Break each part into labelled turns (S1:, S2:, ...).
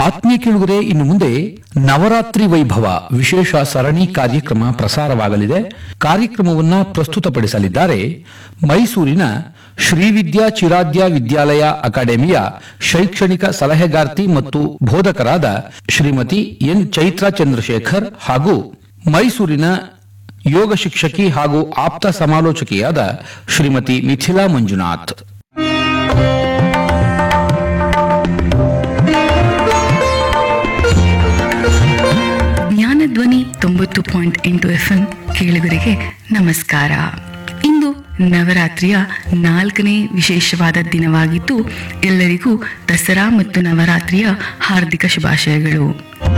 S1: ಆತ್ಮೀಯ ಕೇಳುಗರೆ ಇನ್ನು ಮುಂದೆ ನವರಾತ್ರಿ ವೈಭವ ವಿಶೇಷ ಸರಣಿ ಕಾರ್ಯಕ್ರಮ ಪ್ರಸಾರವಾಗಲಿದೆ ಕಾರ್ಯಕ್ರಮವನ್ನ ಪ್ರಸ್ತುತಪಡಿಸಲಿದ್ದಾರೆ ಮೈಸೂರಿನ ಶ್ರೀವಿದ್ಯಾ ಚಿರಾದ್ಯ ವಿದ್ಯಾಲಯ ಅಕಾಡೆಮಿಯ ಶೈಕ್ಷಣಿಕ ಸಲಹೆಗಾರ್ತಿ ಮತ್ತು ಬೋಧಕರಾದ ಶ್ರೀಮತಿ ಎನ್ ಚೈತ್ರಾ ಚಂದ್ರಶೇಖರ್ ಹಾಗೂ ಮೈಸೂರಿನ ಯೋಗ ಶಿಕ್ಷಕಿ ಹಾಗೂ ಆಪ್ತ ಸಮಾಲೋಚಕಿಯಾದ ಶ್ರೀಮತಿ ಮಿಥಿಲಾ ಮಂಜುನಾಥ್
S2: ಜ್ಞಾನಧ್ವನಿ ತೊಂಬತ್ತು ಪಾಯಿಂಟ್ ಎಂಟು ಎಫ್ ಎಂ ಕೇಳುಗರಿಗೆ ನಮಸ್ಕಾರ ಇಂದು ನವರಾತ್ರಿಯ ನಾಲ್ಕನೇ ವಿಶೇಷವಾದ ದಿನವಾಗಿದ್ದು ಎಲ್ಲರಿಗೂ ದಸರಾ ಮತ್ತು ನವರಾತ್ರಿಯ ಹಾರ್ದಿಕ ಶುಭಾಶಯಗಳು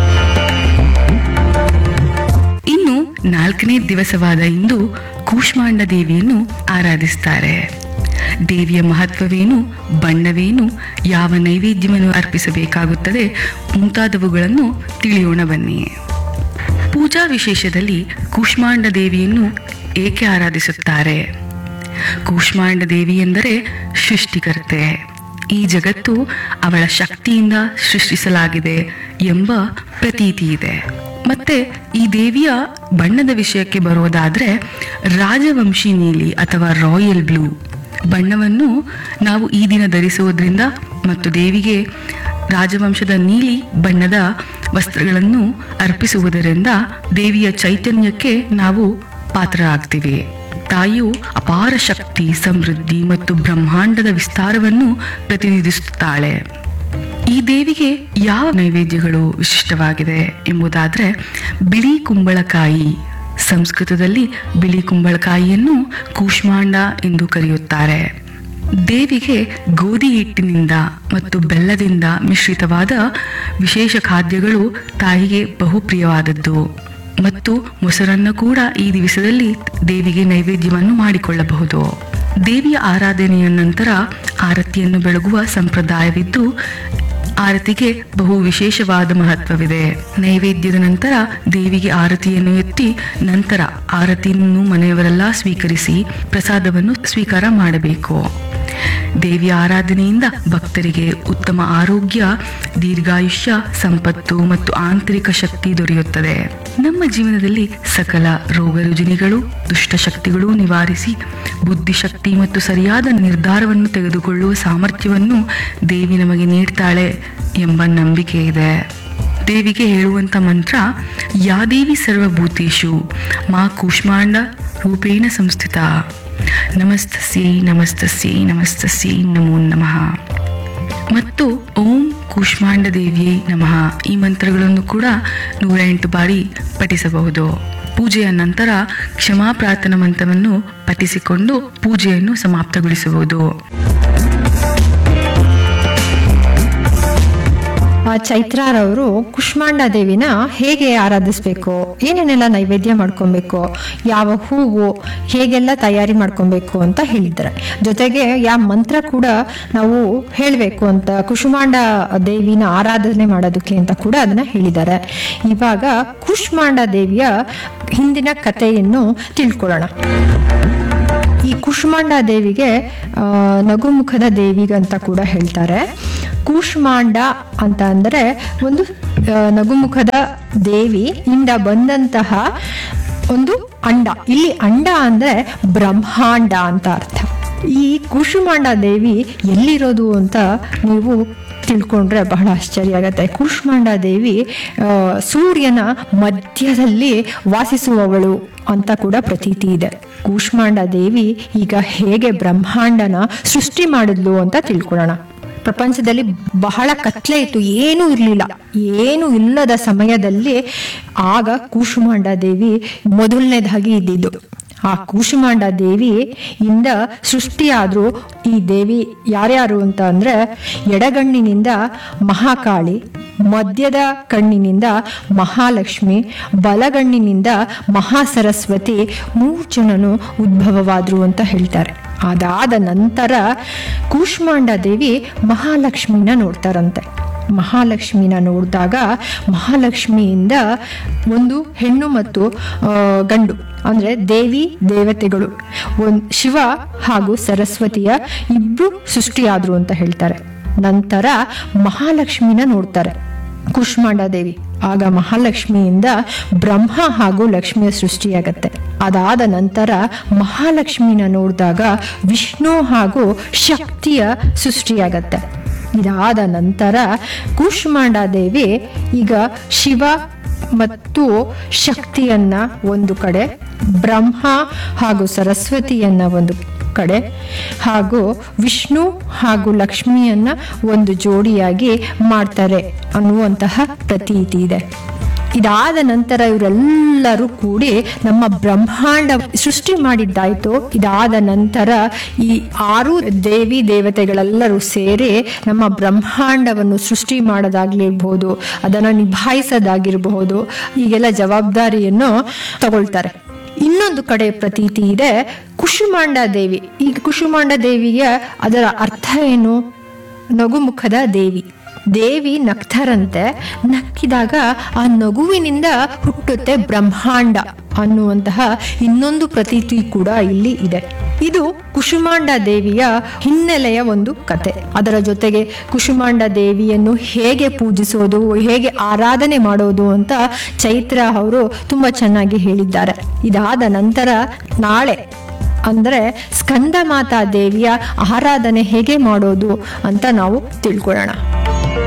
S2: ಇನ್ನು ನಾಲ್ಕನೇ ದಿವಸವಾದ ಇಂದು ಕೂಷ್ಮಾಂಡ ದೇವಿಯನ್ನು ಆರಾಧಿಸ್ತಾರೆ ದೇವಿಯ ಮಹತ್ವವೇನು ಬಣ್ಣವೇನು ಯಾವ ನೈವೇದ್ಯವನ್ನು ಅರ್ಪಿಸಬೇಕಾಗುತ್ತದೆ ಮುಂತಾದವುಗಳನ್ನು ತಿಳಿಯೋಣ ಬನ್ನಿ ಪೂಜಾ ವಿಶೇಷದಲ್ಲಿ ಕೂಷ್ಮಾಂಡ ದೇವಿಯನ್ನು ಏಕೆ ಆರಾಧಿಸುತ್ತಾರೆ ಕೂಷ್ಮಾಂಡ ದೇವಿ ಎಂದರೆ ಸೃಷ್ಟಿಕರ್ತೆ ಈ ಜಗತ್ತು ಅವಳ ಶಕ್ತಿಯಿಂದ ಸೃಷ್ಟಿಸಲಾಗಿದೆ ಎಂಬ ಪ್ರತೀತಿ ಇದೆ ಮತ್ತೆ ಈ ದೇವಿಯ ಬಣ್ಣದ ವಿಷಯಕ್ಕೆ ಬರೋದಾದ್ರೆ ರಾಜವಂಶಿ ನೀಲಿ ಅಥವಾ ರಾಯಲ್ ಬ್ಲೂ ಬಣ್ಣವನ್ನು ನಾವು ಈ ದಿನ ಧರಿಸುವುದರಿಂದ ಮತ್ತು ದೇವಿಗೆ ರಾಜವಂಶದ ನೀಲಿ ಬಣ್ಣದ ವಸ್ತ್ರಗಳನ್ನು ಅರ್ಪಿಸುವುದರಿಂದ ದೇವಿಯ ಚೈತನ್ಯಕ್ಕೆ ನಾವು ಪಾತ್ರರಾಗ್ತೀವಿ ತಾಯಿಯು ಅಪಾರ ಶಕ್ತಿ ಸಮೃದ್ಧಿ ಮತ್ತು ಬ್ರಹ್ಮಾಂಡದ ವಿಸ್ತಾರವನ್ನು ಪ್ರತಿನಿಧಿಸುತ್ತಾಳೆ ಈ ದೇವಿಗೆ ಯಾವ ನೈವೇದ್ಯಗಳು ವಿಶಿಷ್ಟವಾಗಿದೆ ಎಂಬುದಾದ್ರೆ ಬಿಳಿ ಕುಂಬಳಕಾಯಿ ಸಂಸ್ಕೃತದಲ್ಲಿ ಬಿಳಿ ಕುಂಬಳಕಾಯಿಯನ್ನು ಕೂಷ್ಮಾಂಡ ಎಂದು ಕರೆಯುತ್ತಾರೆ ದೇವಿಗೆ ಗೋಧಿ ಹಿಟ್ಟಿನಿಂದ ಮತ್ತು ಬೆಲ್ಲದಿಂದ ಮಿಶ್ರಿತವಾದ ವಿಶೇಷ ಖಾದ್ಯಗಳು ತಾಯಿಗೆ ಬಹುಪ್ರಿಯವಾದದ್ದು ಮತ್ತು ಮೊಸರನ್ನು ಕೂಡ ಈ ದಿವಸದಲ್ಲಿ ದೇವಿಗೆ ನೈವೇದ್ಯವನ್ನು ಮಾಡಿಕೊಳ್ಳಬಹುದು ದೇವಿಯ ಆರಾಧನೆಯ ನಂತರ ಆರತಿಯನ್ನು ಬೆಳಗುವ ಸಂಪ್ರದಾಯವಿದ್ದು ಆರತಿಗೆ ಬಹು ವಿಶೇಷವಾದ ಮಹತ್ವವಿದೆ ನೈವೇದ್ಯದ ನಂತರ ದೇವಿಗೆ ಆರತಿಯನ್ನು ಎತ್ತಿ ನಂತರ ಆರತಿಯನ್ನು ಮನೆಯವರೆಲ್ಲ ಸ್ವೀಕರಿಸಿ ಪ್ರಸಾದವನ್ನು ಸ್ವೀಕಾರ ಮಾಡಬೇಕು ದೇವಿಯ ಆರಾಧನೆಯಿಂದ ಭಕ್ತರಿಗೆ ಉತ್ತಮ ಆರೋಗ್ಯ ದೀರ್ಘಾಯುಷ್ಯ ಸಂಪತ್ತು ಮತ್ತು ಆಂತರಿಕ ಶಕ್ತಿ ದೊರೆಯುತ್ತದೆ ನಮ್ಮ ಜೀವನದಲ್ಲಿ ಸಕಲ ರೋಗ ರುಜಿನಿಗಳು ದುಷ್ಟಶಕ್ತಿಗಳು ನಿವಾರಿಸಿ ಬುದ್ಧಿಶಕ್ತಿ ಮತ್ತು ಸರಿಯಾದ ನಿರ್ಧಾರವನ್ನು ತೆಗೆದುಕೊಳ್ಳುವ ಸಾಮರ್ಥ್ಯವನ್ನು ದೇವಿ ನಮಗೆ ನೀಡ್ತಾಳೆ ಎಂಬ ನಂಬಿಕೆ ಇದೆ ದೇವಿಗೆ ಹೇಳುವಂತ ಮಂತ್ರ ಯಾ ದೇವಿ ಸರ್ವಭೂತೇಶು ಮಾ ಕೂಷ್ಮಾಂಡ ರೂಪೇಣ ಸಂಸ್ಥಿತ ನಮಸ್ತಸ್ಯೈ ನಮಸ್ತಸ್ಯೈ ನಮಸ್ತಸ್ಯೈ ನಮೋ ನಮಃ ಮತ್ತು ಓಂ ಕೂಷ್ಮಾಂಡ ದೇವಿಯೇ ನಮಃ ಈ ಮಂತ್ರಗಳನ್ನು ಕೂಡ ನೂರ ಎಂಟು ಬಾರಿ ಪಠಿಸಬಹುದು ಪೂಜೆಯ ನಂತರ ಕ್ಷಮಾ ಪ್ರಾರ್ಥನಾ ಮಂತ್ರವನ್ನು ಪಠಿಸಿಕೊಂಡು ಪೂಜೆಯನ್ನು ಸಮಾಪ್ತಗೊಳಿಸಬಹುದು
S3: ಆ ಚೈತ್ರಾರವರು ಕುಷ್ಮಾಂಡ ದೇವಿನ ಹೇಗೆ ಆರಾಧಿಸ್ಬೇಕು ಏನೇನೆಲ್ಲ ನೈವೇದ್ಯ ಮಾಡ್ಕೊಬೇಕು ಯಾವ ಹೂವು ಹೇಗೆಲ್ಲ ತಯಾರಿ ಮಾಡ್ಕೊಬೇಕು ಅಂತ ಹೇಳಿದ್ದಾರೆ ಜೊತೆಗೆ ಯಾವ ಮಂತ್ರ ಕೂಡ ನಾವು ಹೇಳಬೇಕು ಅಂತ ಕುಷ್ಮಾಂಡ ದೇವಿನ ಆರಾಧನೆ ಮಾಡೋದಕ್ಕೆ ಅಂತ ಕೂಡ ಅದನ್ನ ಹೇಳಿದ್ದಾರೆ ಇವಾಗ ಕುಷ್ಮಾಂಡ ದೇವಿಯ ಹಿಂದಿನ ಕಥೆಯನ್ನು ತಿಳ್ಕೊಳ್ಳೋಣ ಈ ಕುಷ್ಮಾಂಡ ದೇವಿಗೆ ಆ, ನಗುಮುಖದ ದೇವಿಗಂತ ಕೂಡ ಹೇಳ್ತಾರೆ ಕೂಷ್ಮಾಂಡ ಅಂತ ಅಂದ್ರೆ ಒಂದು ಆ, ನಗುಮುಖದ ದೇವಿ ಇಂದ ಬಂದಂತಹ ಒಂದು ಅಂಡ ಇಲ್ಲಿ ಅಂಡ ಅಂದ್ರೆ ಬ್ರಹ್ಮಾಂಡ ಅಂತ ಅರ್ಥ ಈ ಕುಷ್ಮಾಂಡ ದೇವಿ ಎಲ್ಲಿರೋದು ಅಂತ ನೀವು ತಿಳ್ಕೊಂಡ್ರೆ ಬಹಳ ಆಶ್ಚರ್ಯ ಆಗತ್ತೆ ಕೂಷ್ಮಾಂಡ ದೇವಿ ಆ, ಸೂರ್ಯನ ಮಧ್ಯದಲ್ಲಿ ವಾಸಿಸುವವಳು ಅಂತ ಕೂಡ ಪ್ರತೀತಿ ಇದೆ ಕೂಷ್ಮಾಂಡ ದೇವಿ ಈಗ ಹೇಗೆ ಬ್ರಹ್ಮಾಂಡನ ಸೃಷ್ಟಿ ಮಾಡಿದ್ಲು ಅಂತ ತಿಳ್ಕೊಳ್ಳೋಣ ಪ್ರಪಂಚದಲ್ಲಿ ಬಹಳ ಕತ್ಲೆ ಇತ್ತು ಏನೂ ಇರಲಿಲ್ಲ ಏನು ಇಲ್ಲದ ಸಮಯದಲ್ಲಿ ಆಗ ಕೂಷ್ಮಾಂಡ ದೇವಿ ಮೊದಲನೇದಾಗಿ ಇದ್ದಿದ್ದು ಆ ಕೂಷ್ಮಾಂಡ ದೇವಿ ಇಂದ ಸೃಷ್ಟಿಯಾದ್ರು ಈ ದೇವಿ ಯಾರ್ಯಾರು ಅಂತ ಅಂದ್ರೆ ಎಡಗಣ್ಣಿನಿಂದ ಮಹಾಕಾಳಿ ಮಧ್ಯದ ಕಣ್ಣಿನಿಂದ ಮಹಾಲಕ್ಷ್ಮಿ ಬಲಗಣ್ಣಿನಿಂದ ಮಹಾಸರಸ್ವತಿ ಮೂರು ಜನನು ಉದ್ಭವವಾದ್ರು ಅಂತ ಹೇಳ್ತಾರೆ ಅದಾದ ನಂತರ ಕೂಷ್ಮಾಂಡ ದೇವಿ ಮಹಾಲಕ್ಷ್ಮಿನ ನೋಡ್ತಾರಂತೆ ಮಹಾಲಕ್ಷ್ಮಿನ ನೋಡಿದಾಗ ಮಹಾಲಕ್ಷ್ಮಿಯಿಂದ ಒಂದು ಹೆಣ್ಣು ಮತ್ತು ಆ, ಗಂಡು ಅಂದ್ರೆ ದೇವಿ ದೇವತೆಗಳು ಒಂದ್ ಶಿವ ಹಾಗೂ ಸರಸ್ವತಿಯ ಇಬ್ರು ಸೃಷ್ಟಿಯಾದ್ರು ಅಂತ ಹೇಳ್ತಾರೆ ನಂತರ ಮಹಾಲಕ್ಷ್ಮಿನ ನೋಡ್ತಾರೆ ಕುಷ್ಮಾಂಡ ದೇವಿ ಆಗ ಮಹಾಲಕ್ಷ್ಮಿಯಿಂದ ಬ್ರಹ್ಮ ಹಾಗೂ ಲಕ್ಷ್ಮಿಯ ಸೃಷ್ಟಿಯಾಗತ್ತೆ ಅದಾದ ನಂತರ ಮಹಾಲಕ್ಷ್ಮಿನ ನೋಡಿದಾಗ ವಿಷ್ಣು ಹಾಗೂ ಶಕ್ತಿಯ ಸೃಷ್ಟಿಯಾಗತ್ತೆ ಇದಾದ ನಂತರ ಕೂಷ್ಮಾಂಡ ದೇವಿ ಈಗ ಶಿವ ಮತ್ತು ಶಕ್ತಿಯನ್ನ ಒಂದು ಕಡೆ ಬ್ರಹ್ಮ ಹಾಗೂ ಸರಸ್ವತಿಯನ್ನ ಒಂದು ಕಡೆ ಹಾಗೂ ವಿಷ್ಣು ಹಾಗೂ ಲಕ್ಷ್ಮಿಯನ್ನ ಒಂದು ಜೋಡಿಯಾಗಿ ಮಾಡ್ತಾರೆ ಅನ್ನುವಂತಹ ಪ್ರತೀತಿ ಇದೆ ಇದಾದ ನಂತರ ಇವರೆಲ್ಲರೂ ಕೂಡಿ ನಮ್ಮ ಬ್ರಹ್ಮಾಂಡ ಸೃಷ್ಟಿ ಮಾಡಿದ್ದಾಯ್ತು ಇದಾದ ನಂತರ ಈ ಆರು ದೇವಿ ದೇವತೆಗಳೆಲ್ಲರೂ ಸೇರಿ ನಮ್ಮ ಬ್ರಹ್ಮಾಂಡವನ್ನು ಸೃಷ್ಟಿ ಮಾಡೋದಾಗ್ಲಿರ್ಬೋದು ಅದನ್ನು ನಿಭಾಯಿಸೋದಾಗಿರಬಹುದು ಈಗೆಲ್ಲ ಜವಾಬ್ದಾರಿಯನ್ನು ತಗೊಳ್ತಾರೆ ಇನ್ನೊಂದು ಕಡೆ ಪ್ರತೀತಿ ಇದೆ ಕುಶುಮಾಂಡ ದೇವಿ ಈಗ ಕುಶುಮಾಂಡ ದೇವಿಯ ಅದರ ಅರ್ಥ ಏನು ನಗುಮುಖದ ದೇವಿ ದೇವಿ ನಗ್ತಾರಂತೆ ನಕ್ಕಿದಾಗ ಆ ನಗುವಿನಿಂದ ಹುಟ್ಟುತ್ತೆ ಬ್ರಹ್ಮಾಂಡ ಅನ್ನುವಂತಹ ಇನ್ನೊಂದು ಪ್ರತೀತಿ ಕೂಡ ಇಲ್ಲಿ ಇದೆ ಇದು ಕುಶುಮಾಂಡ ದೇವಿಯ ಹಿನ್ನೆಲೆಯ ಒಂದು ಕತೆ ಅದರ ಜೊತೆಗೆ ಕುಶುಮಾಂಡ ದೇವಿಯನ್ನು ಹೇಗೆ ಪೂಜಿಸೋದು ಹೇಗೆ ಆರಾಧನೆ ಮಾಡೋದು ಅಂತ ಚೈತ್ರ ಅವರು ತುಂಬಾ ಚೆನ್ನಾಗಿ ಹೇಳಿದ್ದಾರೆ ಇದಾದ ನಂತರ ನಾಳೆ ಅಂದ್ರೆ ಸ್ಕಂದ ಮಾತಾ ದೇವಿಯ ಆರಾಧನೆ ಹೇಗೆ ಮಾಡೋದು ಅಂತ ನಾವು ತಿಳ್ಕೊಳ್ಳೋಣ